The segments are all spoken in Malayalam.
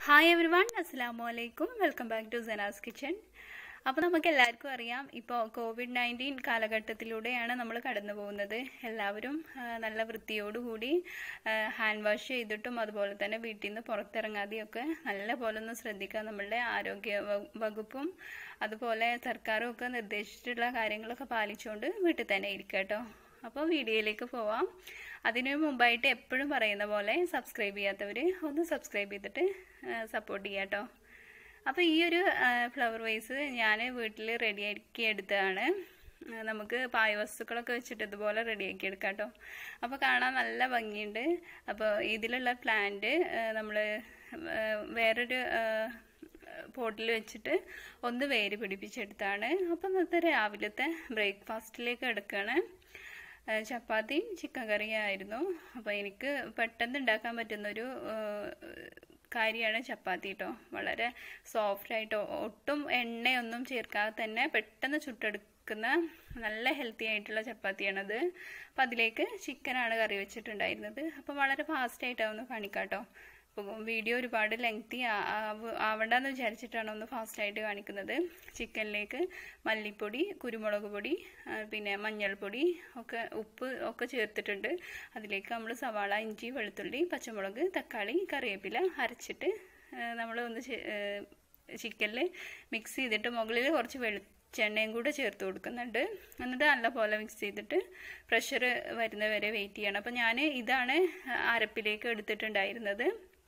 ഹായ് എവരി വൺ അസ്സാം വലൈക്കും welcome back to Sena's Kitchen അപ്പോൾ നമുക്ക് എല്ലാവർക്കും അറിയാം ഇപ്പോൾ കോവിഡ് നയൻറ്റീൻ കാലഘട്ടത്തിലൂടെയാണ് നമ്മൾ കടന്നു പോകുന്നത് എല്ലാവരും ആ, നല്ല വൃത്തിയോടുകൂടി ഹാൻഡ് വാഷ് ചെയ്തിട്ടും അതുപോലെ തന്നെ വീട്ടിൽ നിന്ന് പുറത്തിറങ്ങാതെയൊക്കെ നല്ല പോലെ ഒന്ന് ശ്രദ്ധിക്കുക നമ്മളുടെ ആരോഗ്യ വ- വകുപ്പും അതുപോലെ സർക്കാരും ഒക്കെ നിർദ്ദേശിച്ചിട്ടുള്ള കാര്യങ്ങളൊക്കെ പാലിച്ചുകൊണ്ട് വീട്ടിൽ തന്നെ ഇരിക്കുക കേട്ടോ അപ്പോൾ വീഡിയോയിലേക്ക് പോവാം അതിനു മുമ്പായിട്ട് എപ്പോഴും പറയുന്ന പോലെ സബ്സ്ക്രൈബ് ചെയ്യാത്തവർ ഒന്ന് സബ്സ്ക്രൈബ് ചെയ്തിട്ട് സപ്പോർട്ട് ചെയ്യാം കേട്ടോ അപ്പോൾ ഈ ഒരു ഫ്ലവർ വൈസ് ഞാൻ വീട്ടിൽ റെഡിയാക്കി എടുത്തതാണ് ആ, നമുക്ക് പായവസ്തുക്കളൊക്കെ വെച്ചിട്ട് ഇതുപോലെ റെഡിയാക്കി എടുക്കാം കേട്ടോ അപ്പോൾ കാണാൻ നല്ല ഭംഗിയുണ്ട് അപ്പോൾ ഇതിലുള്ള പ്ലാന്റ് നമ്മൾ വേറൊരു പോട്ടിൽ വെച്ചിട്ട് ഒന്ന് വേര് പിടിപ്പിച്ചെടുത്താണ് അപ്പം ഇന്നത്തെ രാവിലത്തെ ബ്രേക്ക്ഫാസ്റ്റിലേക്ക് എടുക്കുകയാണ് ആ, ചപ്പാത്തിയും ചിക്കൻ കറിയും ആയിരുന്നു അപ്പോൾ എനിക്ക് പെട്ടെന്ന് ഉണ്ടാക്കാൻ പറ്റുന്നൊരു ആ, കാര്യമാണ് ചപ്പാത്തി കേട്ടോ വളരെ സോഫ്റ്റ് ആയിട്ട് ഒട്ടും എണ്ണയൊന്നും ചേർക്കാതെ തന്നെ പെട്ടെന്ന് ചുട്ടെടുക്കുന്ന നല്ല ഹെൽത്തി ആയിട്ടുള്ള ചപ്പാത്തിയാണത് അപ്പം അതിലേക്ക് ചിക്കനാണ് കറി വെച്ചിട്ടുണ്ടായിരുന്നത് അപ്പം വളരെ ഫാസ്റ്റ് ആയിട്ടാവുന്നു കാണിക്കാം കേട്ടോ അപ്പോൾ വീഡിയോ ഒരുപാട് ലെങ്തി ആവണ്ടെന്ന് വിചാരിച്ചിട്ടാണ് ഒന്ന് ഫാസ്റ്റായിട്ട് കാണിക്കുന്നത് ചിക്കനിലേക്ക് മല്ലിപ്പൊടി കുരുമുളക് പൊടി ആ, പിന്നെ മഞ്ഞൾപ്പൊടി ഒക്കെ ഉപ്പ് ഒക്കെ ചേർത്തിട്ടുണ്ട് അതിലേക്ക് നമ്മൾ സവാള ഇഞ്ചി വെളുത്തുള്ളി പച്ചമുളക് തക്കാളി കറിവേപ്പില അരച്ചിട്ട് നമ്മൾ ഒന്ന് ചിക്കനിൽ മിക്സ് ചെയ്തിട്ട് മുകളിൽ കുറച്ച് വെളിച്ചെണ്ണയും കൂടെ ചേർത്ത് കൊടുക്കുന്നുണ്ട് എന്നിട്ട് നല്ലപോലെ മിക്സ് ചെയ്തിട്ട് പ്രഷർ വരുന്നവരെ വെയിറ്റ് ചെയ്യണം അപ്പോൾ ഞാൻ ഇതാണ് അരപ്പിലേക്ക് എടുത്തിട്ടുണ്ടായിരുന്നത്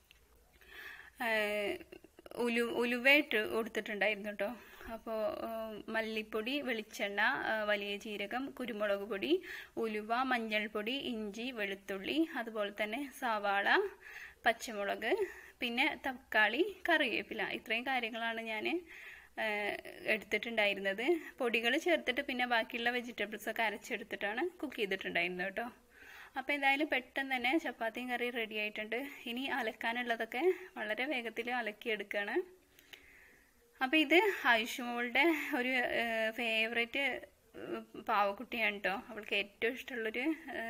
ഏഹ് ഉലു ഉലുവയിട്ട് കൊടുത്തിട്ടുണ്ടായിരുന്നു കേട്ടോ അപ്പോൾ മല്ലിപ്പൊടി വെളിച്ചെണ്ണ ആ, വലിയ ജീരകം കുരുമുളക് പൊടി ഉലുവ മഞ്ഞൾപ്പൊടി ഇഞ്ചി വെളുത്തുള്ളി അതുപോലെ തന്നെ സവാള പച്ചമുളക് പിന്നെ തക്കാളി കറിവേപ്പില ഇത്രയും കാര്യങ്ങളാണ് ഞാൻ എടുത്തിട്ടുണ്ടായിരുന്നത് പൊടികൾ ചേർത്തിട്ട് പിന്നെ ബാക്കിയുള്ള വെജിറ്റബിൾസ് ഒക്കെ അരച്ചെടുത്തിട്ടാണ് കുക്ക് ചെയ്തിട്ടുണ്ടായിരുന്നത് കേട്ടോ അപ്പോൾ എന്തായാലും പെട്ടെന്ന് തന്നെ ചപ്പാത്തിയും കറി റെഡി ആയിട്ടുണ്ട് ഇനി അലക്കാനുള്ളതൊക്കെ വളരെ വേഗത്തിൽ അലക്കിയെടുക്കുകയാണ് അപ്പോൾ ഇത് ആയുഷ്മോളുടെ ഒരു ഫേവറേറ്റ് പാവക്കുട്ടിയാണ് കേട്ടോ അവൾക്ക് ഏറ്റവും ഇഷ്ടമുള്ളൊരു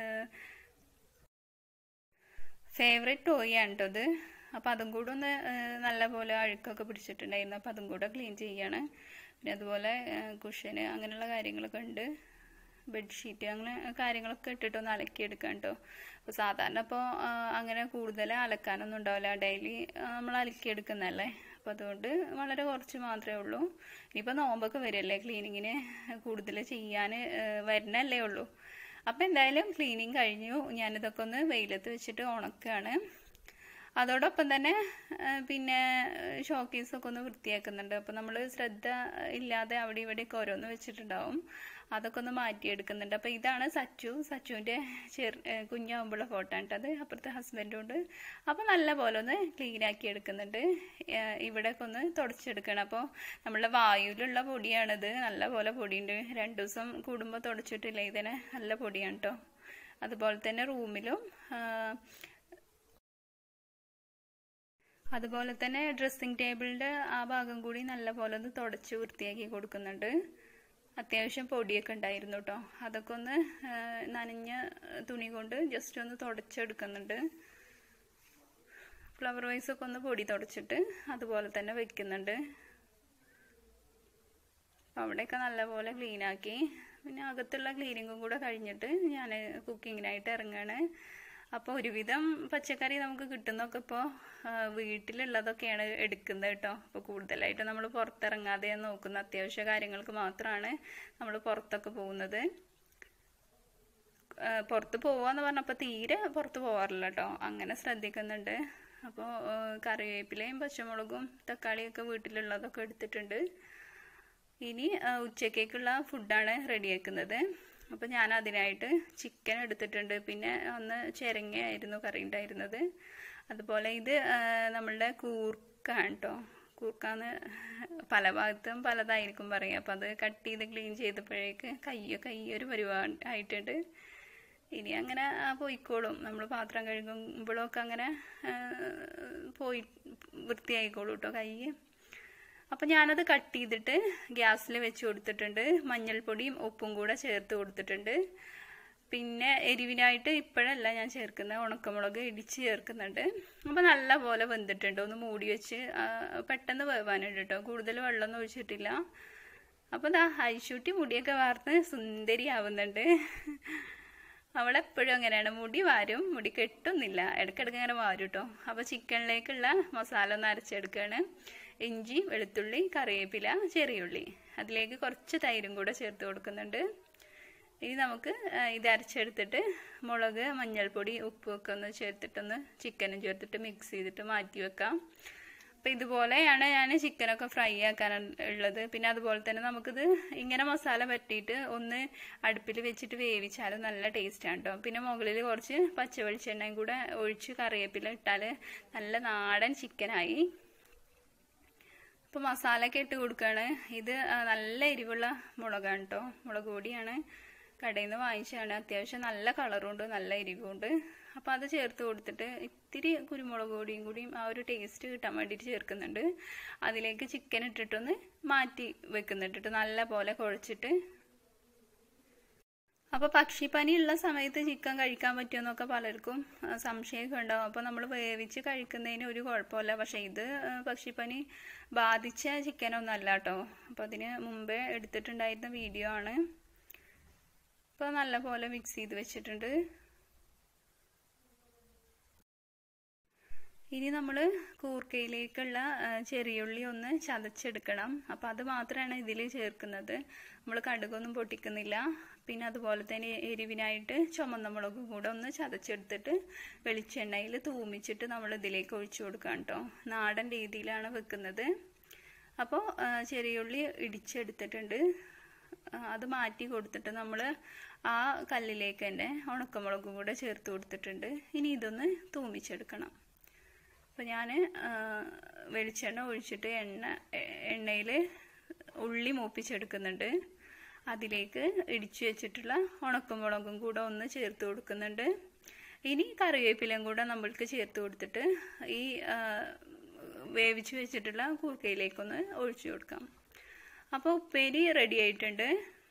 ഫേവറേറ്റ് ടോയാണ് കേട്ടോ ഇത് അപ്പോൾ അതും കൂടെ ഒന്ന് ഏഹ്, നല്ലപോലെ അഴുക്കൊക്കെ പിടിച്ചിട്ടുണ്ടായിരുന്നു അപ്പോൾ അതും കൂടെ ക്ലീൻ ചെയ്യാണ് പിന്നെ അതുപോലെ കുഷന് അങ്ങനെയുള്ള കാര്യങ്ങളൊക്കെ ഉണ്ട് ബെഡ്ഷീറ്റ് അങ്ങനെ കാര്യങ്ങളൊക്കെ ഇട്ടിട്ട് ഒന്ന് അലക്കിയെടുക്കാം കേട്ടോ അപ്പോൾ സാധാരണ ഇപ്പോൾ അങ്ങനെ കൂടുതൽ അലക്കാനൊന്നും ഉണ്ടാവില്ല ഡെയിലി നമ്മൾ അലക്കിയെടുക്കുന്നതല്ലേ അപ്പോൾ അതുകൊണ്ട് വളരെ കുറച്ച് മാത്രമേ ഉള്ളൂ ഇനിയിപ്പോൾ നോമ്പൊക്കെ വരില്ലേ ക്ലീനിങ്ങിന് കൂടുതൽ ചെയ്യാൻ വരുന്നല്ലേ ഉള്ളൂ അപ്പോൾ എന്തായാലും ക്ലീനിങ് കഴിഞ്ഞു ഞാനിതൊക്കെ ഒന്ന് വെയിലത്ത് വെച്ചിട്ട് ഉണക്കുകയാണ് അതോടൊപ്പം തന്നെ ആ, പിന്നെ ഷോക്കേസൊക്കെ ഒന്ന് വൃത്തിയാക്കുന്നുണ്ട് അപ്പോൾ നമ്മൾ ശ്രദ്ധ ഇല്ലാതെ അവിടെ ഇവിടെയൊക്കെ ഓരോന്ന് വെച്ചിട്ടുണ്ടാവും അതൊക്കെ ഒന്ന് മാറ്റിയെടുക്കുന്നുണ്ട് അപ്പോൾ ഇതാണ് സച്ചു സച്ചുവിൻ്റെ ചെറു കുഞ്ഞാവുമ്പോഴുള്ള ഫോട്ടോ ആണ് അത് അപ്പുറത്തെ ഹസ്ബൻഡും ഉണ്ട് അപ്പോൾ നല്ല പോലെ ഒന്ന് ക്ലീൻ ആക്കി എടുക്കുന്നുണ്ട് ആ, ഇവിടെയൊക്കെ ഒന്ന് തുടച്ചെടുക്കണം അപ്പോൾ നമ്മളുടെ വായുവിലുള്ള പൊടിയാണിത് നല്ല പോലെ പൊടിയുണ്ട് രണ്ട് ദിവസം കൂടുമ്പോൾ തുടച്ചിട്ടില്ല ഇതിനെ നല്ല പൊടിയാണ് കേട്ടോ അതുപോലെ തന്നെ റൂമിലും ആ, അതുപോലെ തന്നെ ഡ്രസ്സിംഗ് ടേബിളിൻ്റെ ആ ഭാഗം കൂടി നല്ല പോലെ ഒന്ന് തുടച്ച് വൃത്തിയാക്കി കൊടുക്കുന്നുണ്ട് അത്യാവശ്യം പൊടിയൊക്കെ ഉണ്ടായിരുന്നു കേട്ടോ അതൊക്കെ ഒന്ന് ആ, നനഞ്ഞ തുണി കൊണ്ട് ജസ്റ്റ് ഒന്ന് തുടച്ചെടുക്കുന്നുണ്ട് ഫ്ലവർ വൈസ് ഒക്കെ ഒന്ന് പൊടി തുടച്ചിട്ട് അതുപോലെ തന്നെ വെക്കുന്നുണ്ട് അപ്പം അവിടെയൊക്കെ നല്ലപോലെ ക്ലീൻ ആക്കി പിന്നെ അകത്തുള്ള ക്ലീനിങ്ങും കൂടെ കഴിഞ്ഞിട്ട് ഞാൻ കുക്കിങ്ങിനായിട്ട് ഇറങ്ങുകയാണ് അപ്പോൾ ഒരുവിധം പച്ചക്കറി നമുക്ക് കിട്ടുന്നൊക്കെ ഇപ്പോൾ വീട്ടിലുള്ളതൊക്കെയാണ് എടുക്കുന്നത് കേട്ടോ അപ്പോൾ കൂടുതലായിട്ട് നമ്മൾ പുറത്തിറങ്ങാതെ നോക്കുന്ന അത്യാവശ്യ കാര്യങ്ങൾക്ക് മാത്രമാണ് നമ്മൾ പുറത്തൊക്കെ പോകുന്നത് ആ, പുറത്ത് പോവാന്ന് പറഞ്ഞപ്പോൾ തീരെ പുറത്ത് പോവാറില്ല കേട്ടോ അങ്ങനെ ശ്രദ്ധിക്കുന്നുണ്ട് അപ്പോൾ കറിവേപ്പിലയും പച്ചമുളകും തക്കാളിയൊക്കെ വീട്ടിലുള്ളതൊക്കെ എടുത്തിട്ടുണ്ട് ഇനി ആ, ഉച്ചക്കേക്കുള്ള ഫുഡാണ് റെഡിയാക്കുന്നത് അപ്പോൾ ഞാൻ അതിനായിട്ട് ചിക്കൻ എടുത്തിട്ടുണ്ട് പിന്നെ ഒന്ന് ചിരങ്ങയായിരുന്നു കറി ഉണ്ടായിരുന്നത് അതുപോലെ ഇത് ആ, നമ്മളുടെ കൂർക്കാണ് കേട്ടോ കൂർക്കാന്ന് പല ഭാഗത്തും പലതായിരിക്കും പറയുക അപ്പോൾ അത് കട്ട് ചെയ്ത് ക്ലീൻ ചെയ്തപ്പോഴേക്ക് കയ്യൊക്കെ ഈ ഒരു പരിപാടി ആയിട്ടുണ്ട് ഇനി അങ്ങനെ ആ, പോയിക്കോളും നമ്മൾ പാത്രം കഴുകുമ്പോഴൊക്കെ അങ്ങനെ ആ, പോയി വൃത്തിയായിക്കോളൂ കേട്ടോ കൈ അപ്പം ഞാനത് കട്ട് ചെയ്തിട്ട് ഗ്യാസിൽ വെച്ച് കൊടുത്തിട്ടുണ്ട് മഞ്ഞൾപ്പൊടിയും ഉപ്പും കൂടെ ചേർത്ത് കൊടുത്തിട്ടുണ്ട് പിന്നെ എരിവിനായിട്ട് ഇപ്പോഴല്ല ഞാൻ ചേർക്കുന്നത് ഉണക്കമുളക് ഇടിച്ച് ചേർക്കുന്നുണ്ട് അപ്പോൾ നല്ല പോലെ വെന്തിട്ടുണ്ട് ഒന്ന് മൂടി വെച്ച് ആ, പെട്ടെന്ന് വേവാനുണ്ട് കേട്ടോ കൂടുതൽ വെള്ളമൊന്നും ഒഴിച്ചിട്ടില്ല അപ്പോൾ ദാ ഐശൂട്ടി മുടിയൊക്കെ വാർന്ന് സുന്ദരിയാവുന്നുണ്ട് അവളെപ്പോഴും അങ്ങനെയാണ് മുടി വാരും മുടി കെട്ടുന്നില്ല ഇടയ്ക്കിടയ്ക്ക് ഇങ്ങനെ വാരും കേട്ടോ അപ്പോൾ ചിക്കനിലേക്കുള്ള മസാല ഒന്ന് അരച്ചെടുക്കുകയാണ് ഇഞ്ചി വെളുത്തുള്ളി കറിവേപ്പില ചെറിയുള്ളി അതിലേക്ക് കുറച്ച് തൈരും കൂടെ ചേർത്ത് കൊടുക്കുന്നുണ്ട് ഇനി നമുക്ക് ആ, ഇത് അരച്ചെടുത്തിട്ട് മുളക് മഞ്ഞൾപ്പൊടി ഉപ്പൊക്കെ ഒന്ന് ചേർത്തിട്ടൊന്ന് ചിക്കനും ചേർത്തിട്ട് മിക്സ് ചെയ്തിട്ട് മാറ്റി വെക്കാം അപ്പം ഇതുപോലെയാണ് ഞാൻ ചിക്കനൊക്കെ ഫ്രൈ ആക്കാൻ ഉള്ളത് പിന്നെ അതുപോലെ തന്നെ നമുക്കിത് ഇങ്ങനെ മസാല പറ്റിയിട്ട് ഒന്ന് അടുപ്പിൽ വെച്ചിട്ട് വേവിച്ചാലും നല്ല ടേസ്റ്റാണ് കേട്ടോ പിന്നെ മുകളിൽ കുറച്ച് പച്ച വെളിച്ചെണ്ണയും കൂടെ ഒഴിച്ച് കറിവേപ്പില ഇട്ടാൽ നല്ല നാടൻ ചിക്കനായി അപ്പോൾ മസാലയൊക്കെ ഇട്ട് കൊടുക്കുകയാണ് ഇത് ആ, നല്ല എരിവുള്ള മുളകാണ് കേട്ടോ മുളക് പൊടിയാണ് കടയിൽ നിന്ന് വാങ്ങിച്ചതാണ് അത്യാവശ്യം നല്ല കളറുണ്ട് നല്ല എരിവുണ്ട് അപ്പോൾ അത് ചേർത്ത് കൊടുത്തിട്ട് ഇത്തിരി കുരുമുളക് പൊടിയും കൂടിയും ആ ഒരു ടേസ്റ്റ് കിട്ടാൻ വേണ്ടിയിട്ട് ചേർക്കുന്നുണ്ട് അതിലേക്ക് ചിക്കൻ ഇട്ടിട്ടൊന്ന് മാറ്റി വെക്കുന്നുണ്ടിട്ട് നല്ല പോലെ കുഴച്ചിട്ട് അപ്പോൾ പക്ഷിപ്പനി ഉള്ള സമയത്ത് ചിക്കൻ കഴിക്കാൻ പറ്റുമെന്നൊക്കെ പലർക്കും ആ, സംശയമൊക്കെ ഉണ്ടാവും അപ്പോൾ നമ്മൾ വേവിച്ച് കഴിക്കുന്നതിന് ഒരു കുഴപ്പമില്ല പക്ഷേ ഇത് ആ, പക്ഷിപ്പനി ബാധിച്ച ചിക്കനൊന്നും അല്ല കേട്ടോ അപ്പോൾ അതിന് മുമ്പേ എടുത്തിട്ടുണ്ടായിരുന്ന വീഡിയോ ആണ് ഇപ്പോൾ നല്ല പോലെ മിക്സ് ചെയ്ത് വെച്ചിട്ടുണ്ട് ഇനി നമ്മൾ കൂർക്കയിലേക്കുള്ള ആ, ചെറിയുള്ളി ഒന്ന് ചതച്ചെടുക്കണം അപ്പോൾ അത് മാത്രമാണ് ഇതിൽ ചേർക്കുന്നത് നമ്മൾ കടുകൊന്നും പൊട്ടിക്കുന്നില്ല പിന്നെ അതുപോലെ തന്നെ എരിവിനായിട്ട് ചുമന്ന മുളകും കൂടെ ഒന്ന് ചതച്ചെടുത്തിട്ട് വെളിച്ചെണ്ണയിൽ തൂമിച്ചിട്ട് നമ്മൾ ഇതിലേക്ക് ഒഴിച്ചു കൊടുക്കാം കേട്ടോ നാടൻ രീതിയിലാണ് വെക്കുന്നത് അപ്പോൾ ആ, ചെറിയുള്ളി ഇടിച്ചെടുത്തിട്ടുണ്ട് ആ, അത് മാറ്റി കൊടുത്തിട്ട് നമ്മൾ ആ കല്ലിലേക്ക് തന്നെ ഉണക്കമുളകും കൂടെ ചേർത്ത് കൊടുത്തിട്ടുണ്ട് ഇനി ഇതൊന്ന് തൂമിച്ചെടുക്കണം അപ്പോൾ ഞാൻ വെളിച്ചെണ്ണ ഒഴിച്ചിട്ട് എണ്ണ എണ്ണയിൽ ഉള്ളി മൂപ്പിച്ചെടുക്കുന്നുണ്ട് അതിലേക്ക് ഇടിച്ചു വെച്ചിട്ടുള്ള ഉണക്കമുളകും കൂടെ ഒന്ന് ചേർത്ത് കൊടുക്കുന്നുണ്ട് ഇനി കറിവേപ്പിലയും കൂടെ നമ്മൾക്ക് ചേർത്ത് കൊടുത്തിട്ട് ഈ ആ, വേവിച്ച് വെച്ചിട്ടുള്ള കൂർക്കയിലേക്കൊന്ന് ഒഴിച്ചു കൊടുക്കാം അപ്പോൾ ഉപ്പേരി റെഡി ആയിട്ടുണ്ട്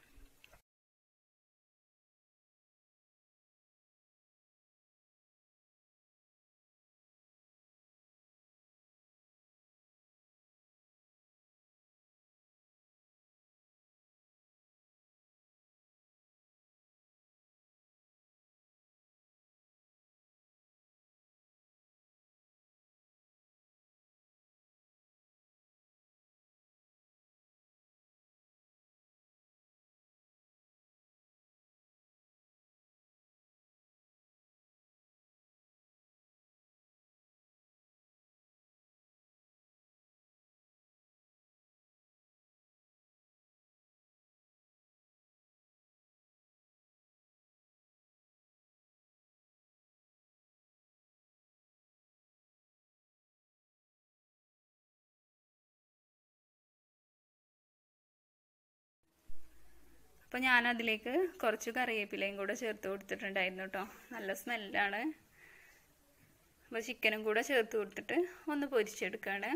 അപ്പോൾ ഞാൻ അതിലേക്ക് കുറച്ച് കറിവേപ്പിലയും കൂടെ ചേർത്ത് കൊടുത്തിട്ടുണ്ടായിരുന്നു കേട്ടോ നല്ല സ്മെല്ലാണ് അപ്പോൾ ചിക്കനും കൂടെ ചേർത്ത് കൊടുത്തിട്ട് ഒന്ന് പൊരിച്ചെടുക്കുകയാണ്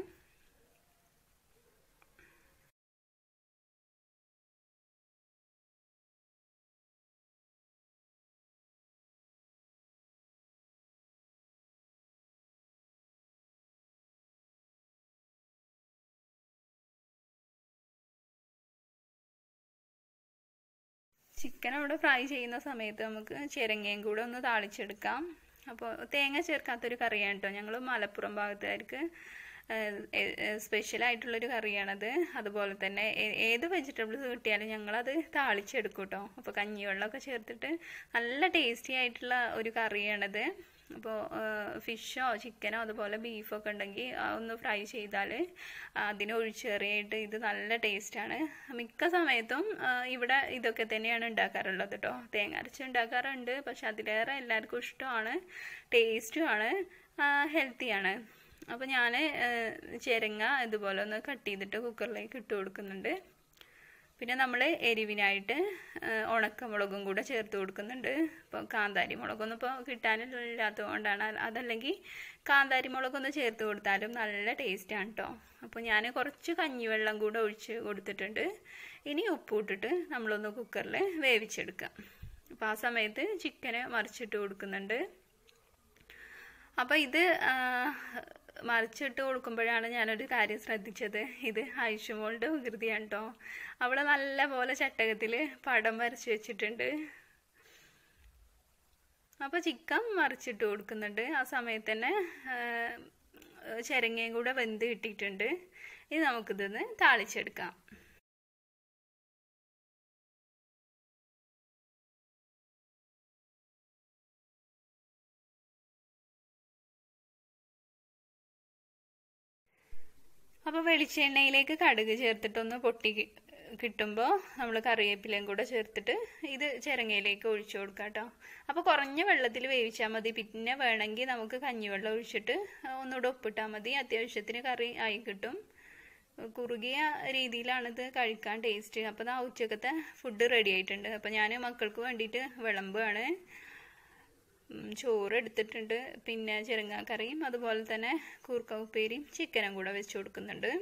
ചിക്കൻ അവിടെ ഫ്രൈ ചെയ്യുന്ന സമയത്ത് നമുക്ക് ചിരങ്ങയും കൂടെ ഒന്ന് താളിച്ചെടുക്കാം അപ്പോൾ തേങ്ങ ചേർക്കാത്തൊരു കറിയാണ് കേട്ടോ ഞങ്ങൾ മലപ്പുറം ഭാഗത്തുകാർക്ക് സ്പെഷ്യൽ ആയിട്ടുള്ളൊരു കറിയാണത് അതുപോലെ തന്നെ ഏ- ഏത് വെജിറ്റബിൾസ് കിട്ടിയാലും ഞങ്ങളത് താളിച്ചെടുക്കും കേട്ടോ അപ്പോൾ കഞ്ഞിവെള്ളമൊക്കെ ചേർത്തിട്ട് നല്ല ടേസ്റ്റി ആയിട്ടുള്ള ഒരു കറിയാണത് അപ്പോൾ ഫിഷോ ചിക്കനോ അതുപോലെ ബീഫൊക്കെ ഉണ്ടെങ്കിൽ ആ ഒന്ന് ഫ്രൈ ചെയ്താൽ അതിന് ഒഴിച്ചേറിയായിട്ട് ഇത് നല്ല ടേസ്റ്റാണ് മിക്ക സമയത്തും ആ, ഇവിടെ ഇതൊക്കെ തന്നെയാണ് ഉണ്ടാക്കാറുള്ളത് കേട്ടോ തേങ്ങ അരച്ച് ഉണ്ടാക്കാറുണ്ട് പക്ഷെ അതിലേറെ എല്ലാവർക്കും ഇഷ്ടമാണ് ടേസ്റ്റുമാണ് ഹെൽത്തിയാണ് അപ്പോൾ ഞാൻ ചിരങ്ങ ഇതുപോലെ ഒന്ന് കട്ട് ചെയ്തിട്ട് കുക്കറിലേക്ക് ഇട്ട് കൊടുക്കുന്നുണ്ട് പിന്നെ നമ്മൾ എരിവിനായിട്ട് ആ, ഉണക്കമുളകും കൂടെ ചേർത്ത് കൊടുക്കുന്നുണ്ട് ഇപ്പോൾ കാന്താരി മുളകൊന്നും ഇപ്പോൾ കിട്ടാനില്ലാത്തത് കൊണ്ടാണ് അതല്ലെങ്കിൽ കാന്താരി മുളകൊന്ന് ചേർത്ത് കൊടുത്താലും നല്ല ടേസ്റ്റാണ് കേട്ടോ അപ്പോൾ ഞാൻ കുറച്ച് കഞ്ഞിവെള്ളം കൂടെ ഒഴിച്ച് കൊടുത്തിട്ടുണ്ട് ഇനി ഉപ്പ് ഇട്ടിട്ട് നമ്മളൊന്ന് കുക്കറിൽ വേവിച്ചെടുക്കാം അപ്പോൾ ആ സമയത്ത് ചിക്കന് മറിച്ചിട്ട് കൊടുക്കുന്നുണ്ട് അപ്പോൾ ഇത് ആ, മറിച്ചിട്ട് കൊടുക്കുമ്പോഴാണ് ഞാനൊരു കാര്യം ശ്രദ്ധിച്ചത് ഇത് ഐഷുമോളുടെ വികൃതിയാണ് കേട്ടോ അവള് നല്ല പോലെ ചട്ടകത്തിൽ പടം വരച്ച് വെച്ചിട്ടുണ്ട് അപ്പോൾ ചിക്കൻ മറിച്ചിട്ട് കൊടുക്കുന്നുണ്ട് ആ സമയത്ത് തന്നെ ആ, ചിരങ്ങയും കൂടെ വെന്ത് കിട്ടിയിട്ടുണ്ട് ഇനി നമുക്കിതൊന്ന് താളിച്ചെടുക്കാം അപ്പോൾ വെളിച്ചെണ്ണയിലേക്ക് കടുക് ചേർത്തിട്ടൊന്ന് പൊട്ടി കി- കിട്ടുമ്പോൾ നമ്മൾ കറിവേപ്പിലയും കൂടെ ചേർത്തിട്ട് ഇത് ചിരങ്ങയിലേക്ക് ഒഴിച്ചു കൊടുക്കാം കേട്ടോ അപ്പോൾ കുറഞ്ഞ വെള്ളത്തിൽ വേവിച്ചാൽ മതി പിന്നെ വേണമെങ്കിൽ നമുക്ക് കഞ്ഞിവെള്ളം ഒഴിച്ചിട്ട് ഒന്നുകൂടെ ഉപ്പിട്ടാൽ മതി അത്യാവശ്യത്തിന് കറി ആയി കിട്ടും കുറുകിയ രീതിയിലാണിത് കഴിക്കാൻ ടേസ്റ്റ് അപ്പോൾ ആ ഉച്ചക്കത്തെ ഫുഡ് റെഡി ആയിട്ടുണ്ട് അപ്പോൾ ഞാൻ മക്കൾക്ക് വേണ്ടിയിട്ട് വിളമ്പുകയാണ് ഉം, ചോറ് എടുത്തിട്ടുണ്ട് പിന്നെ ചെറുങ്ങാക്കറിയും അതുപോലെ തന്നെ കൂർക്ക ഉപ്പേരിയും ചിക്കനും കൂടെ വെച്ച് കൊടുക്കുന്നുണ്ട്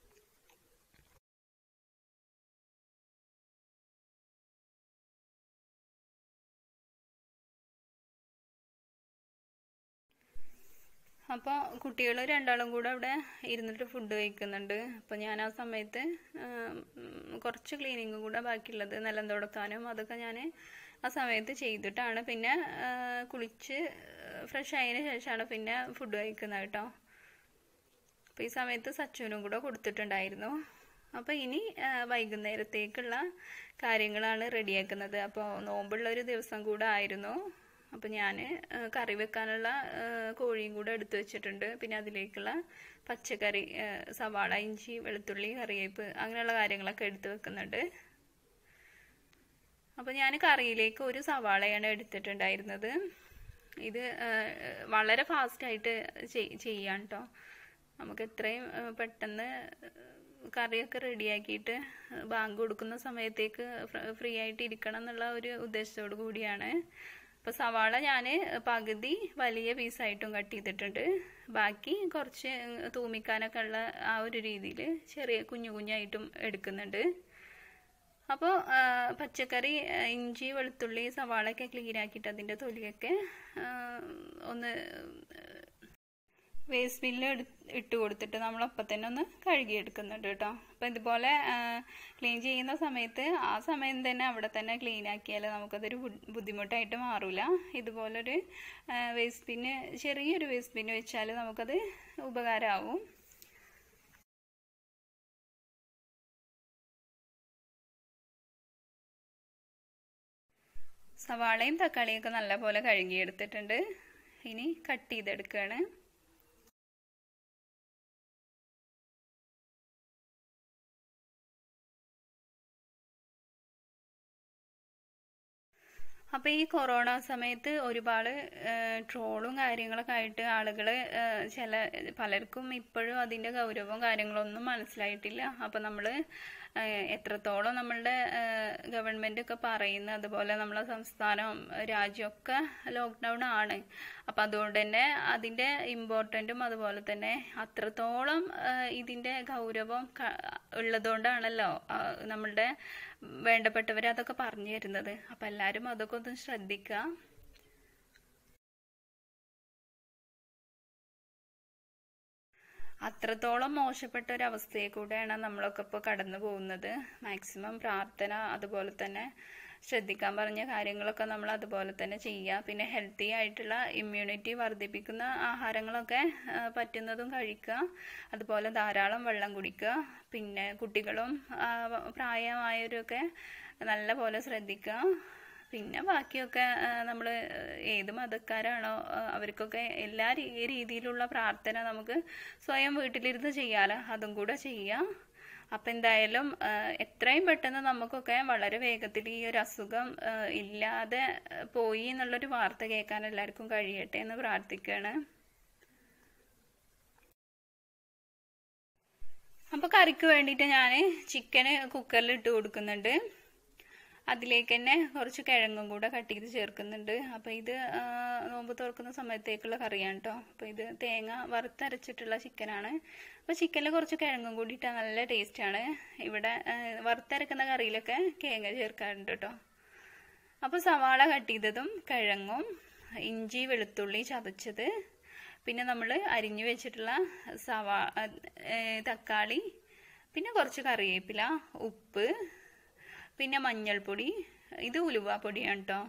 അപ്പോൾ കുട്ടികൾ രണ്ടാളും കൂടെ അവിടെ ഇരുന്നിട്ട് ഫുഡ് കഴിക്കുന്നുണ്ട് അപ്പോൾ ഞാൻ ആ സമയത്ത് ഉം, കുറച്ച് ക്ലീനിങ്ങും കൂടെ ബാക്കിയുള്ളത് നിലം തുടക്കാനും അതൊക്കെ ഞാൻ ആ സമയത്ത് ചെയ്തിട്ടാണ് പിന്നെ ആ, കുളിച്ച് ഫ്രഷ് ആയതിന് ശേഷമാണ് പിന്നെ ഫുഡ് കഴിക്കുന്നത് കേട്ടോ അപ്പോൾ ഈ സമയത്ത് സച്ചുവിനും കൂടെ കൊടുത്തിട്ടുണ്ടായിരുന്നു അപ്പോൾ ഇനി ആ, വൈകുന്നേരത്തേക്കുള്ള കാര്യങ്ങളാണ് റെഡിയാക്കുന്നത് അപ്പോൾ നോമ്പുള്ള ഒരു ദിവസം കൂടെ ആയിരുന്നു അപ്പോൾ ഞാൻ കറി വെക്കാനുള്ള ആ, കോഴിയും കൂടെ എടുത്തു വെച്ചിട്ടുണ്ട് പിന്നെ അതിലേക്കുള്ള പച്ചക്കറി ആ, സവാള ഇഞ്ചി വെളുത്തുള്ളി കറിവേപ്പ് അങ്ങനെയുള്ള കാര്യങ്ങളൊക്കെ എടുത്തു വെക്കുന്നുണ്ട് അപ്പോൾ ഞാൻ കറിയിലേക്ക് ഒരു സവാളയാണ് എടുത്തിട്ടുണ്ടായിരുന്നത് ഇത് ആ, വളരെ ഫാസ്റ്റായിട്ട് ചെയ്യാൻ കേട്ടോ നമുക്ക് എത്രയും ആ, പെട്ടെന്ന് കറിയൊക്കെ റെഡിയാക്കിയിട്ട് ബാങ്ക് കൊടുക്കുന്ന സമയത്തേക്ക് ഫ്രീ ആയിട്ട് ഇരിക്കണം എന്നുള്ള ഒരു ഉദ്ദേശത്തോടു കൂടിയാണ് അപ്പോൾ സവാള ഞാൻ പകുതി വലിയ പീസായിട്ടും കട്ട് ചെയ്തിട്ടുണ്ട് ബാക്കി കുറച്ച് തൂമിക്കാനൊക്കെ ഉള്ള ആ ഒരു രീതിയിൽ ചെറിയ കുഞ്ഞു കുഞ്ഞായിട്ടും എടുക്കുന്നുണ്ട് അപ്പോൾ പച്ചക്കറി ആ, ഇഞ്ചി വെളുത്തുള്ളി സവാളയൊക്കെ ക്ലീൻ ആക്കിയിട്ട് അതിൻ്റെ തൊലിയൊക്കെ ആ, ഒന്ന് വേസ്റ്റ് ബില്ല് ഇട്ട് കൊടുത്തിട്ട് നമ്മൾ അപ്പം തന്നെ ഒന്ന് കഴുകിയെടുക്കുന്നുണ്ട് കേട്ടോ അപ്പം ഇതുപോലെ ക്ലീൻ ചെയ്യുന്ന സമയത്ത് ആ സമയം തന്നെ അവിടെ തന്നെ ക്ലീൻ ആക്കിയാൽ നമുക്കതൊരു ബു- ബുദ്ധിമുട്ടായിട്ട് മാറില്ല ഇതുപോലൊരു വേസ്റ്റ് ബിന്ന് ചെറിയൊരു വേസ്റ്റ് ബിന്ന് വെച്ചാൽ നമുക്കത് ഉപകാരമാവും സവാളയും തക്കാളിയൊക്കെ നല്ലപോലെ കഴുകിയെടുത്തിട്ടുണ്ട് ഇനി കട്ട് ചെയ്തെടുക്കുകയാണ് അപ്പോൾ ഈ കൊറോണ സമയത്ത് ഒരുപാട് ട്രോളും കാര്യങ്ങളൊക്കെ ആയിട്ട് ആളുകൾ ചില പലർക്കും ഇപ്പോഴും അതിൻ്റെ ഗൗരവവും കാര്യങ്ങളൊന്നും മനസ്സിലായിട്ടില്ല അപ്പോൾ നമ്മൾ എത്രത്തോളം നമ്മളുടെ ഗവൺമെൻറ് ഒക്കെ പറയുന്ന അതുപോലെ നമ്മളെ സംസ്ഥാനം രാജ്യമൊക്കെ ലോക്ക്ഡൗൺ ആണ് അപ്പം അതുകൊണ്ട് തന്നെ അതിൻ്റെ ഇമ്പോർട്ടൻറ്റും അതുപോലെ തന്നെ അത്രത്തോളം ആ, ഇതിൻ്റെ ഗൗരവം ക- ഉള്ളതുകൊണ്ടാണല്ലോ ആ, നമ്മളുടെ വേണ്ടപ്പെട്ടവർ അതൊക്കെ പറഞ്ഞു തരുന്നത് അപ്പം എല്ലാവരും അതൊക്കെ ഒന്ന് ശ്രദ്ധിക്കുക അത്രത്തോളം മോശപ്പെട്ട ഒരു അവസ്ഥയെ കൂടെയാണ് നമ്മളൊക്കെ ഇപ്പോൾ കടന്നു പോകുന്നത് മാക്സിമം പ്രാർത്ഥന അതുപോലെ തന്നെ ശ്രദ്ധിക്കാൻ പറഞ്ഞ കാര്യങ്ങളൊക്കെ നമ്മൾ അതുപോലെ തന്നെ ചെയ്യുക പിന്നെ ഹെൽത്തി ആയിട്ടുള്ള ഇമ്മ്യൂണിറ്റി വർദ്ധിപ്പിക്കുന്ന ആഹാരങ്ങളൊക്കെ ആ, പറ്റുന്നതും കഴിക്കുക അതുപോലെ ധാരാളം വെള്ളം കുടിക്കുക പിന്നെ കുട്ടികളും ആ, പ്രായമായവരൊക്കെ നല്ല പോലെ ശ്രദ്ധിക്കുക പിന്നെ ബാക്കിയൊക്കെ നമ്മൾ ഏത് മതക്കാരാണോ ആ, അവർക്കൊക്കെ എല്ലാ രീ- രീതിയിലുള്ള പ്രാർത്ഥന നമുക്ക് സ്വയം വീട്ടിലിരുന്ന് ചെയ്യാലോ അതും കൂടെ ചെയ്യാം അപ്പം എന്തായാലും ആ, എത്രയും പെട്ടെന്ന് നമുക്കൊക്കെ വളരെ വേഗത്തിൽ ഈ ഒരു അസുഖം ആ, ഇല്ലാതെ പോയി എന്നുള്ളൊരു വാർത്ത കേൾക്കാൻ എല്ലാവർക്കും കഴിയട്ടെ എന്ന് പ്രാർത്ഥിക്കുകയാണ് അപ്പോൾ കറിക്ക് വേണ്ടിയിട്ട് ഞാൻ ചിക്കന് കുക്കറിൽ ഇട്ട് കൊടുക്കുന്നുണ്ട് അതിലേക്ക് തന്നെ കുറച്ച് കിഴങ്ങും കൂടെ കട്ട് ചെയ്ത് ചേർക്കുന്നുണ്ട് അപ്പോൾ ഇത് ആ, നോമ്പ് തുറക്കുന്ന സമയത്തേക്കുള്ള കറിയാണ് കേട്ടോ അപ്പോൾ ഇത് തേങ്ങ വറുത്തരച്ചിട്ടുള്ള ചിക്കനാണ് അപ്പോൾ ചിക്കനിൽ കുറച്ച് കിഴങ്ങും കൂടി ഇട്ടാൽ നല്ല ടേസ്റ്റാണ് ഇവിടെ ആ, വറുത്തരക്കുന്ന കറിയിലൊക്കെ തേങ്ങ ചേർക്കാറുണ്ട് കേട്ടോ അപ്പോൾ സവാള കട്ട് ചെയ്തതും കിഴങ്ങും ഇഞ്ചി വെളുത്തുള്ളി ചതച്ചത് പിന്നെ നമ്മൾ അരിഞ്ഞു വെച്ചിട്ടുള്ള സവാ തക്കാളി പിന്നെ കുറച്ച് കറിവേപ്പില ഉപ്പ് പിന്നെ മഞ്ഞൾപ്പൊടി ഇത് ഉലുവ പൊടിയാണ് കേട്ടോ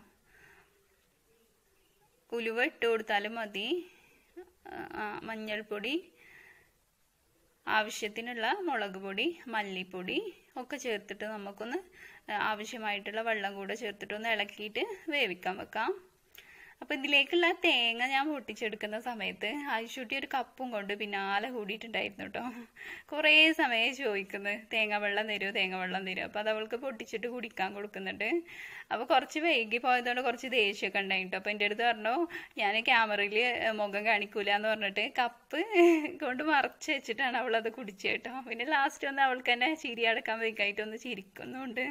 ഉലുവ ഇട്ട് കൊടുത്താലും മതി മഞ്ഞൾപ്പൊടി ആവശ്യത്തിനുള്ള മുളക് പൊടി മല്ലിപ്പൊടി ഒക്കെ ചേർത്തിട്ട് നമുക്കൊന്ന് ആവശ്യമായിട്ടുള്ള വെള്ളം കൂടെ ചേർത്തിട്ട് ഒന്ന് ഇളക്കിയിട്ട് വേവിക്കാൻ വെക്കാം അപ്പോൾ ഇതിലേക്കുള്ള തേങ്ങ ഞാൻ പൊട്ടിച്ചെടുക്കുന്ന സമയത്ത് ആയിഷൂട്ടി ഒരു കപ്പും കൊണ്ട് പിന്നാലെ കൂടിയിട്ടുണ്ടായിരുന്നു കേട്ടോ കുറേ സമയം ചോദിക്കുന്നത് തേങ്ങ വെള്ളം തരുമോ തേങ്ങ വെള്ളം തരുമോ അപ്പോൾ അത് അവൾക്ക് പൊട്ടിച്ചിട്ട് കുടിക്കാൻ കൊടുക്കുന്നുണ്ട് അപ്പോൾ കുറച്ച് വൈകി പോയതുകൊണ്ട് കുറച്ച് ദേഷ്യമൊക്കെ ഉണ്ടായിട്ടോ അപ്പോൾ എൻ്റെ അടുത്ത് പറഞ്ഞു ഞാൻ ക്യാമറയിൽ മുഖം കാണിക്കൂല എന്ന് പറഞ്ഞിട്ട് കപ്പ് കൊണ്ട് മറച്ച് വെച്ചിട്ടാണ് അവളത് കുടിച്ചത് കേട്ടോ പിന്നെ ലാസ്റ്റ് ഒന്ന് അവൾക്ക് തന്നെ ചിരി അടക്കാൻ വൈകായിട്ട് ഒന്ന് ചിരിക്കുന്നുണ്ട്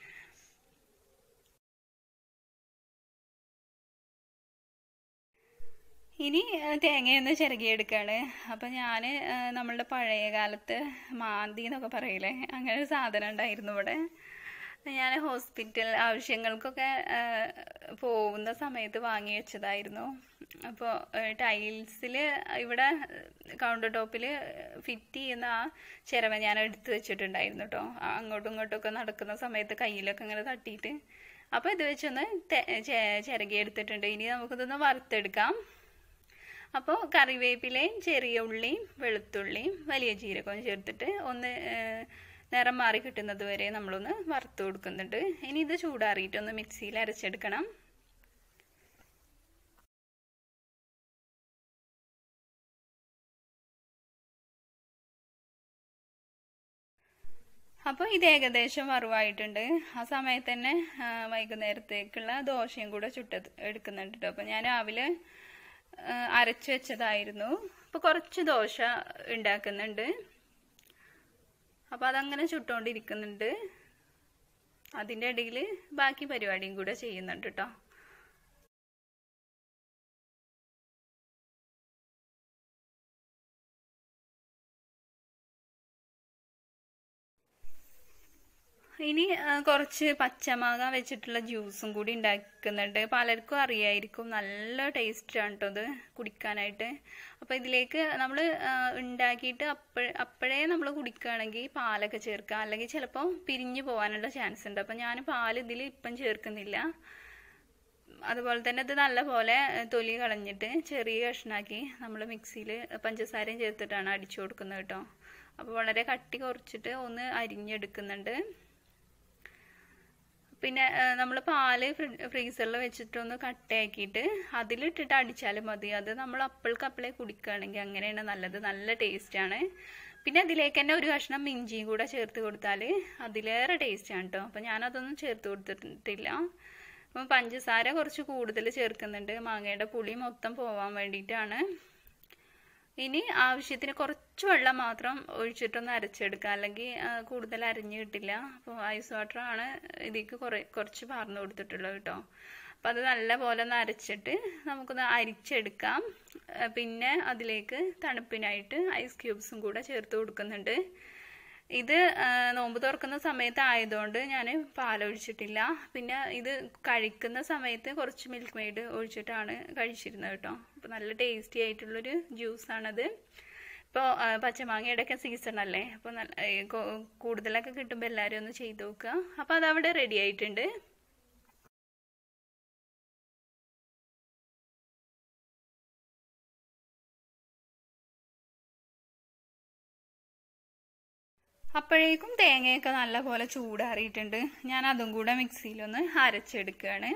ഇനി തേങ്ങയൊന്ന് ചിരകിയെടുക്കുകയാണ് അപ്പം ഞാൻ നമ്മളുടെ പഴയ കാലത്ത് മാന്തി എന്നൊക്കെ പറയില്ലേ അങ്ങനെ ഒരു സാധനം ഉണ്ടായിരുന്നു ഇവിടെ ഞാൻ ഹോസ്പിറ്റൽ ആവശ്യങ്ങൾക്കൊക്കെ പോകുന്ന സമയത്ത് വാങ്ങി വെച്ചതായിരുന്നു അപ്പോൾ ടൈൽസിൽ ഇവിടെ കൗണ്ടർ ടോപ്പിൽ ഫിറ്റ് ചെയ്യുന്ന ആ ചിരവ ഞാൻ എടുത്ത് വെച്ചിട്ടുണ്ടായിരുന്നു കേട്ടോ അങ്ങോട്ടും ഇങ്ങോട്ടും ഒക്കെ നടക്കുന്ന സമയത്ത് കയ്യിലൊക്കെ ഇങ്ങനെ തട്ടിയിട്ട് അപ്പോൾ ഇത് വെച്ചൊന്ന് ചിരകി എടുത്തിട്ടുണ്ട് ഇനി നമുക്കിതൊന്ന് വറുത്തെടുക്കാം അപ്പോൾ കറിവേപ്പിലയും ചെറിയ ഉള്ളിയും വെളുത്തുള്ളിയും വലിയ ജീരകവും ചേർത്തിട്ട് ഒന്ന് നിറം മാറി കിട്ടുന്നത് വരെ നമ്മളൊന്ന് വറുത്ത് കൊടുക്കുന്നുണ്ട് ഇനി ഇത് ചൂടാറിയിട്ടൊന്ന് മിക്സിയിൽ അരച്ചെടുക്കണം അപ്പോൾ ഇത് ഏകദേശം വറവായിട്ടുണ്ട് ആ സമയത്ത് തന്നെ വൈകുന്നേരത്തേക്കുള്ള ദോശയും കൂടെ ചുട്ട് എടുക്കുന്നുണ്ട് കേട്ടോ അപ്പോൾ ഞാൻ രാവിലെ അരച്ചു വെച്ചതായിരുന്നു അപ്പോൾ കുറച്ച് ദോശ ഉണ്ടാക്കുന്നുണ്ട് അപ്പോൾ അതങ്ങനെ ചുട്ടുകൊണ്ടിരിക്കുന്നുണ്ട് അതിൻ്റെ ഇടയിൽ ബാക്കി പരിപാടിയും കൂടെ ചെയ്യുന്നുണ്ട് കേട്ടോ ഇനി കുറച്ച് പച്ചമാങ്ങ വെച്ചിട്ടുള്ള ജ്യൂസും കൂടി ഉണ്ടാക്കുന്നുണ്ട് പലർക്കും അറിയായിരിക്കും നല്ല ടേസ്റ്റാണ് കേട്ടോ അത് കുടിക്കാനായിട്ട് അപ്പോൾ ഇതിലേക്ക് നമ്മൾ ഉണ്ടാക്കിയിട്ട് അപ്പഴ അപ്പോഴേ നമ്മൾ കുടിക്കുകയാണെങ്കിൽ പാലൊക്കെ ചേർക്കാം അല്ലെങ്കിൽ ചിലപ്പോൾ പിരിഞ്ഞു പോകാനുള്ള ചാൻസ് ഉണ്ട് അപ്പോൾ ഞാൻ പാൽ ഇതിൽ ഇപ്പം ചേർക്കുന്നില്ല അതുപോലെ തന്നെ ഇത് നല്ലപോലെ തൊലി കളഞ്ഞിട്ട് ചെറിയ കഷ്ണാക്കി നമ്മൾ മിക്സിയിൽ പഞ്ചസാരയും ചേർത്തിട്ടാണ് അടിച്ചു കൊടുക്കുന്നത് കേട്ടോ അപ്പോൾ വളരെ കട്ടി കുറച്ചിട്ട് ഒന്ന് അരിഞ്ഞെടുക്കുന്നുണ്ട് പിന്നെ നമ്മൾ പാല് ഫ്രീസറിൽ വെച്ചിട്ടൊന്ന് കട്ടയാക്കിയിട്ട് അതിലിട്ടിട്ട് അടിച്ചാലും മതി അത് നമ്മൾ അപ്പിൾക്ക് അപ്പിളെ കുടിക്കുകയാണെങ്കിൽ അങ്ങനെയാണ് നല്ലത് നല്ല ടേസ്റ്റാണ് പിന്നെ അതിലേക്ക് തന്നെ ഒരു കഷ്ണം ഇഞ്ചിയും കൂടെ ചേർത്ത് കൊടുത്താൽ അതിലേറെ ടേസ്റ്റാണ് കേട്ടോ അപ്പം ഞാനതൊന്നും ചേർത്ത് കൊടുത്തിട്ടില്ല അപ്പം പഞ്ചസാര കുറച്ച് കൂടുതൽ ചേർക്കുന്നുണ്ട് മാങ്ങയുടെ പുളി മൊത്തം പോവാൻ വേണ്ടിയിട്ടാണ് ഇനി ആവശ്യത്തിന് കുറച്ച് വെള്ളം മാത്രം ഒഴിച്ചിട്ടൊന്ന് അരച്ചെടുക്കുക അല്ലെങ്കിൽ കൂടുതൽ അരഞ്ഞു കിട്ടില്ല അപ്പോൾ ഐസ് വാട്ടറാണ് ഇതിലേക്ക് കുറേ കുറച്ച് പാർന്നു കൊടുത്തിട്ടുള്ളത് കേട്ടോ അപ്പോൾ അത് നല്ല പോലെ ഒന്ന് അരച്ചിട്ട് നമുക്കൊന്ന് അരിച്ചെടുക്കാം പിന്നെ അതിലേക്ക് തണുപ്പിനായിട്ട് ഐസ് ക്യൂബ്സും കൂടെ ചേർത്ത് കൊടുക്കുന്നുണ്ട് ഇത് നോമ്പ് തുറക്കുന്ന സമയത്ത് ആയതുകൊണ്ട് ഞാൻ പാലൊഴിച്ചിട്ടില്ല പിന്നെ ഇത് കഴിക്കുന്ന സമയത്ത് കുറച്ച് മിൽക്ക് മെയ്ഡ് ഒഴിച്ചിട്ടാണ് കഴിച്ചിരുന്നത് കേട്ടോ അപ്പോൾ നല്ല ടേസ്റ്റി ആയിട്ടുള്ളൊരു ജ്യൂസാണത് ഇപ്പോൾ പച്ചമാങ്ങയുടെ ഒക്കെ സീസൺ അല്ലേ അപ്പോൾ നല്ല കൂടുതലൊക്കെ കിട്ടുമ്പോൾ എല്ലാവരും ഒന്ന് ചെയ്ത് നോക്കുക അപ്പോൾ അതവിടെ റെഡി ആയിട്ടുണ്ട് അപ്പോഴേക്കും തേങ്ങയൊക്കെ നല്ലപോലെ ചൂടാറിയിട്ടുണ്ട് ഞാൻ അതും കൂടെ മിക്സിയിലൊന്ന് അരച്ചെടുക്കുകയാണ്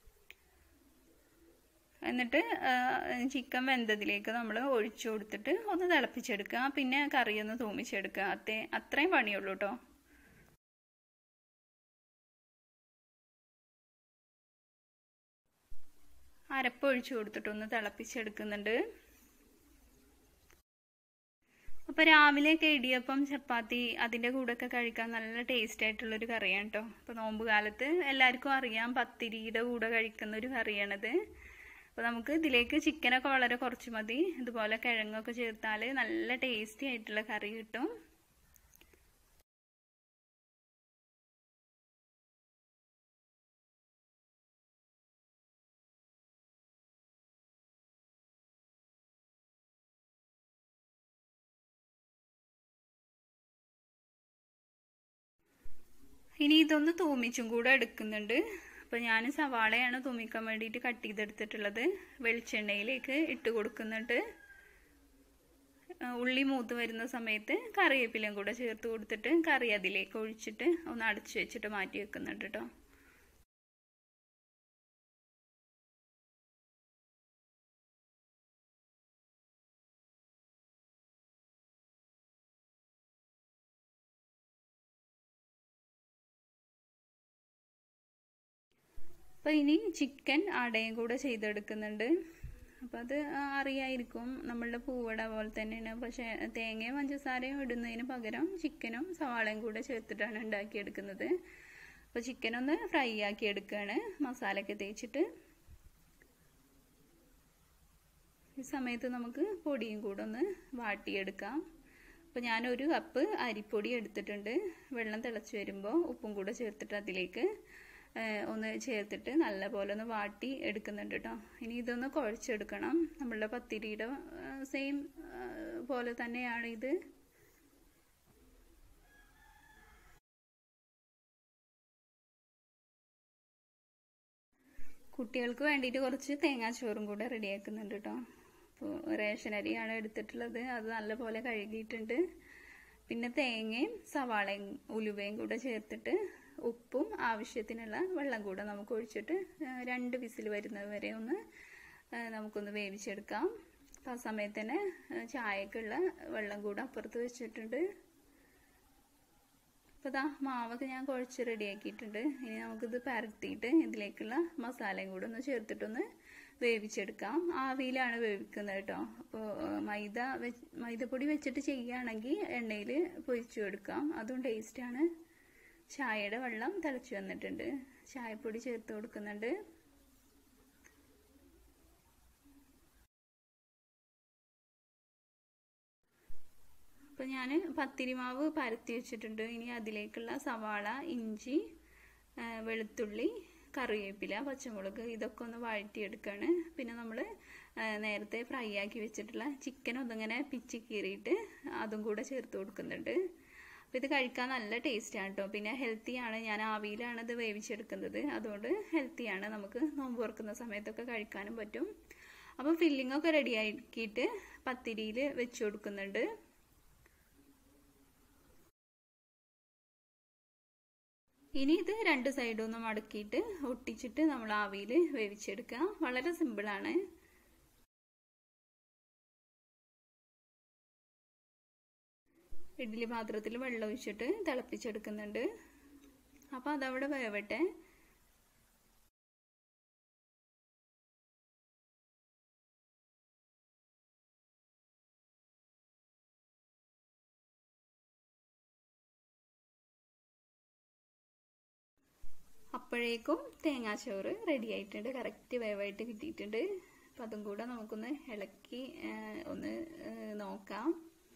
എന്നിട്ട് ചിക്കൻ വെന്തതിലേക്ക് നമ്മൾ ഒഴിച്ചു കൊടുത്തിട്ട് ഒന്ന് തിളപ്പിച്ചെടുക്കുക പിന്നെ കറി ഒന്ന് തൂമിച്ചെടുക്കുക അത്തേ അത്രയും പണിയുള്ളൂ കേട്ടോ അരപ്പ് ഒഴിച്ചു കൊടുത്തിട്ട് ഒന്ന് തിളപ്പിച്ചെടുക്കുന്നുണ്ട് അപ്പോൾ രാവിലെയൊക്കെ ഇടിയപ്പം ചപ്പാത്തി അതിൻ്റെ കൂടെയൊക്കെ കഴിക്കാൻ നല്ല ടേസ്റ്റ് ആയിട്ടുള്ളൊരു കറിയാണ് കേട്ടോ അപ്പോൾ നോമ്പ് കാലത്ത് എല്ലാവർക്കും അറിയാം പത്തിരിയുടെ കൂടെ കഴിക്കുന്ന ഒരു കറിയാണിത് അപ്പോൾ നമുക്ക് ഇതിലേക്ക് ചിക്കനൊക്കെ വളരെ കുറച്ച് മതി ഇതുപോലെ കിഴങ്ങൊക്കെ ചേർത്താൽ നല്ല ടേസ്റ്റി ആയിട്ടുള്ള കറി കിട്ടും ഇനി ഇതൊന്ന് തൂമിച്ചും കൂടെ എടുക്കുന്നുണ്ട് അപ്പോൾ ഞാൻ സവാളയാണ് തൂമിക്കാൻ വേണ്ടിയിട്ട് കട്ട് ചെയ്തെടുത്തിട്ടുള്ളത് വെളിച്ചെണ്ണയിലേക്ക് ഇട്ട് കൊടുക്കുന്നുണ്ട് ഉള്ളി മൂത്ത് വരുന്ന സമയത്ത് കറിവേപ്പിലയും കൂടെ ചേർത്ത് കൊടുത്തിട്ട് കറി അതിലേക്ക് ഒഴിച്ചിട്ട് ഒന്ന് അടച്ചു വെച്ചിട്ട് മാറ്റി വെക്കുന്നുണ്ട് കേട്ടോ അപ്പോൾ ഇനി ചിക്കൻ അടയും കൂടെ ചെയ്തെടുക്കുന്നുണ്ട് അപ്പോൾ അത് അറിയായിരിക്കും നമ്മളുടെ പൂവട പോലെ തന്നെയാണ് പക്ഷേ തേങ്ങയും പഞ്ചസാരയും ഇടുന്നതിന് പകരം ചിക്കനും സവാളയും കൂടെ ചേർത്തിട്ടാണ് ഉണ്ടാക്കിയെടുക്കുന്നത് അപ്പോൾ ചിക്കൻ ഒന്ന് ഫ്രൈ ആക്കി എടുക്കുകയാണ് മസാലയൊക്കെ തേച്ചിട്ട് ഈ സമയത്ത് നമുക്ക് പൊടിയും കൂടെ ഒന്ന് വാട്ടിയെടുക്കാം അപ്പോൾ ഞാനൊരു കപ്പ് അരിപ്പൊടി എടുത്തിട്ടുണ്ട് വെള്ളം തിളച്ച് വരുമ്പോൾ ഉപ്പും കൂടെ ചേർത്തിട്ട് അതിലേക്ക് ഒന്ന് ചേർത്തിട്ട് നല്ലപോലെ ഒന്ന് വാട്ടി എടുക്കുന്നുണ്ട് കേട്ടോ ഇനി ഇതൊന്ന് കുഴച്ചെടുക്കണം നമ്മളുടെ പത്തിരിയുടെ സെയിം പോലെ തന്നെയാണ് ഇത് കുട്ടികൾക്ക് വേണ്ടിയിട്ട് കുറച്ച് തേങ്ങാച്ചോറും കൂടെ റെഡിയാക്കുന്നുണ്ട് കേട്ടോ അപ്പോൾ റേഷൻ അരിയാണ് എടുത്തിട്ടുള്ളത് അത് നല്ലപോലെ കഴുകിയിട്ടുണ്ട് പിന്നെ തേങ്ങയും സവാളയും ഉലുവയും കൂടെ ചേർത്തിട്ട് ഉപ്പും ആവശ്യത്തിനുള്ള വെള്ളം കൂടെ നമുക്ക് ഒഴിച്ചിട്ട് രണ്ട് വിസിൽ വരുന്നത് വരെ ഒന്ന് നമുക്കൊന്ന് വേവിച്ചെടുക്കാം അപ്പം ആ സമയത്ത് തന്നെ ചായക്കുള്ള വെള്ളം കൂടെ അപ്പുറത്ത് വെച്ചിട്ടുണ്ട് അപ്പോൾ ഇതാ മാവൊക്കെ ഞാൻ കുഴച്ച് റെഡിയാക്കിയിട്ടുണ്ട് ഇനി നമുക്കിത് പരത്തിയിട്ട് ഇതിലേക്കുള്ള മസാലയും കൂടെ ഒന്ന് ചേർത്തിട്ടൊന്ന് വേവിച്ചെടുക്കാം ആവിയിലാണ് വേവിക്കുന്നത് കേട്ടോ അപ്പോൾ മൈദ മൈദപ്പൊടി വെച്ചിട്ട് ചെയ്യുകയാണെങ്കിൽ എണ്ണയിൽ പൊരിച്ചു എടുക്കാം അതും ടേസ്റ്റാണ് ചായയുടെ വെള്ളം തിളച്ചു വന്നിട്ടുണ്ട് ചായപ്പൊടി ചേർത്ത് കൊടുക്കുന്നുണ്ട് അപ്പോൾ ഞാൻ പത്തിരി മാവ് പരത്തി വെച്ചിട്ടുണ്ട് ഇനി അതിലേക്കുള്ള സവാള ഇഞ്ചി വെളുത്തുള്ളി കറിവേപ്പില പച്ചമുളക് ഇതൊക്കെ ഒന്ന് വഴറ്റിയെടുക്കുകയാണ് പിന്നെ നമ്മൾ നേരത്തെ ഫ്രൈ ആക്കി വെച്ചിട്ടുള്ള ചിക്കൻ ഒന്നിങ്ങനെ പിച്ചി കീറിയിട്ട് അതും കൂടെ ചേർത്ത് കൊടുക്കുന്നുണ്ട് അപ്പോൾ ഇത് കഴിക്കാൻ നല്ല ടേസ്റ്റാണ് കേട്ടോ പിന്നെ ഹെൽത്തിയാണ് ഞാൻ ആവിയിലാണ് ഇത് വേവിച്ചെടുക്കുന്നത് അതുകൊണ്ട് ഹെൽത്തിയാണ് നമുക്ക് നോമ്പ് തുറക്കുന്ന സമയത്തൊക്കെ കഴിക്കാനും പറ്റും അപ്പോൾ ഫില്ലിംഗ് ഒക്കെ റെഡി ആക്കിയിട്ട് പത്തിരിയിൽ വെച്ച് കൊടുക്കുന്നുണ്ട് ഇനി ഇത് രണ്ട് സൈഡും ഒന്ന് മടക്കിയിട്ട് ഒട്ടിച്ചിട്ട് നമ്മൾ ആവിയിൽ വേവിച്ചെടുക്കുക വളരെ സിമ്പിളാണ് ഇഡ്ഡലി പാത്രത്തിൽ വെള്ളം ഒഴിച്ചിട്ട് തിളപ്പിച്ചെടുക്കുന്നുണ്ട് അപ്പോൾ അതവിടെ വേവട്ടെ അപ്പോഴേക്കും തേങ്ങാച്ചോറ് റെഡി ആയിട്ടുണ്ട് കറക്റ്റ് വേവായിട്ട് കിട്ടിയിട്ടുണ്ട് അപ്പം അതും കൂടെ നമുക്കൊന്ന് ഇളക്കി ഒന്ന് നോക്കാം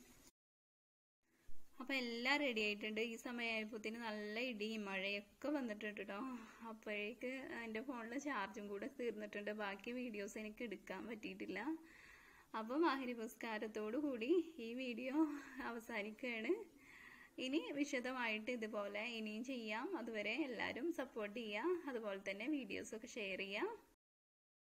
അപ്പം എല്ലാം റെഡി ആയിട്ടുണ്ട് ഈ സമയമായപ്പോഴത്തേന് നല്ല ഇടിയും മഴയൊക്കെ വന്നിട്ടുണ്ട് കേട്ടോ അപ്പോഴേക്ക് എൻ്റെ ഫോണിൽ ചാർജും കൂടെ തീർന്നിട്ടുണ്ട് ബാക്കി വീഡിയോസ് എനിക്ക് എടുക്കാൻ പറ്റിയിട്ടില്ല അപ്പം ആഹിരി പുരസ്കാരത്തോടു കൂടി ഈ വീഡിയോ അവസാനിക്കുകയാണ് ഇനി വിശദമായിട്ട് ഇതുപോലെ ഇനിയും ചെയ്യാം അതുവരെ എല്ലാവരും സപ്പോർട്ട് ചെയ്യുക അതുപോലെ തന്നെ വീഡിയോസൊക്കെ ഷെയർ ചെയ്യുക